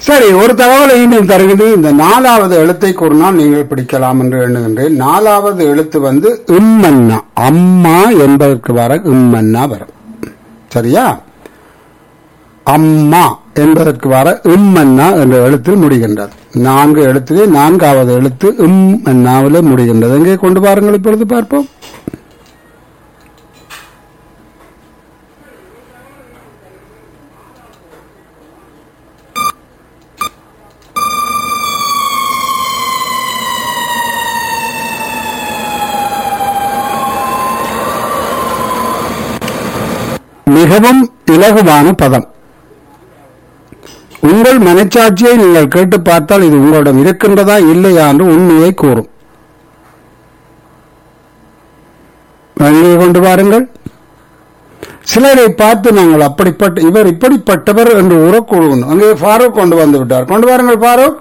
சரி ஒரு தகவலை இன்னும் தருகிறது இந்த நாலாவது எழுத்தை கூறினால் நீங்கள் பிடிக்கலாம் என்று எண்ணுகின்றேன் நாலாவது எழுத்து வந்து இம்மன்னா அம்மா என்பதற்கு வர இம்மன்னா வரும் சரியா அம்மா என்பதற்கு வர இம்மன்னா என்ற எழுத்தில் முடிகின்றது நான்கு எழுத்திலே நான்காவது எழுத்து இம் என்னாவிலே முடிகின்றது எங்கே கொண்டு பாருங்கள் இப்பொழுது பார்ப்போம் மிகவும் இலகுவான பதம் உங்கள் மனச்சாட்சியை நீங்கள் கேட்டு பார்த்தால் இது உங்களிடம் இருக்கின்றதா இல்லையா என்று உண்மையை கூறும் வெளியே கொண்டு வாருங்கள் சிலரை பார்த்து நாங்கள் அப்படிப்பட்ட இவர் இப்படிப்பட்டவர் என்று உறக்கூடுவோம் அங்கே ஃபாரூக் கொண்டு வந்து விட்டார் கொண்டு வாருங்கள் ஃபாரூக்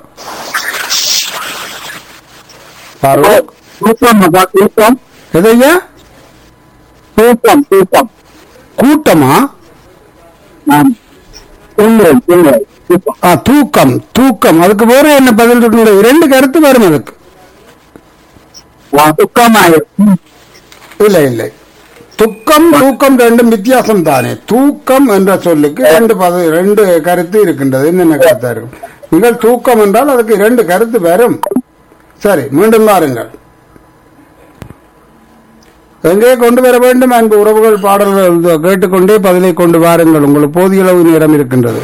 ஃபாரூக் தூக்கம் அப்பா, தூக்கம் எதையா தூக்கம் தூக்கம் கூட்டமா ஆம். தூங்குறேன் தூங்குறேன் தூக்கம் ஆ, தூக்கம் தூக்கம் அதுக்கு வேற என்ன பதில் இருக்குங்க இரண்டு கருத்து வரும் அதுக்கு வா, துக்கமாயிரு ம். இல்லை இல்லை துக்கம் தூக்கம் ரெண்டும் வித்தியாசம் தானே தூக்கம் என்ற சொல்லுக்கு ரெண்டு பத ரெண்டு கருத்து இருக்கின்றது என்னென்ன கருத்தா இருக்கும் நீங்கள் தூக்கம் என்றால் அதுக்கு இரண்டு கருத்து வரும் சரி மீண்டும் பாருங்கள் எங்கே கொண்டு வர வேண்டும் அங்கு உறவுகள் பாடல்கள் இதோ கேட்டுக்கொண்டே பதிலை கொண்டு வாருங்கள் உங்களுக்கு போதிய அளவு நேரம் இருக்கின்றது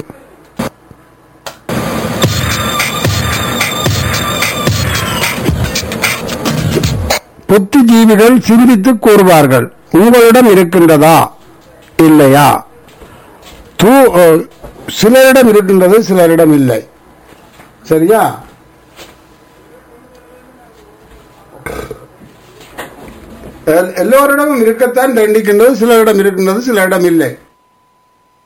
புத்திஜீவிகள் சிந்தித்து கூறுவார்கள் உங்களிடம் இருக்கின்றதா இல்லையா தூ அஹ், சிலரிடம் இருக்கின்றது சிலரிடம் இல்லை சரியா எல்- எல்லோரிடமும் இருக்கத்தான் தண்டிக்கின்றது சிலரிடம் இருக்கின்றது சிலரிடம் இல்லை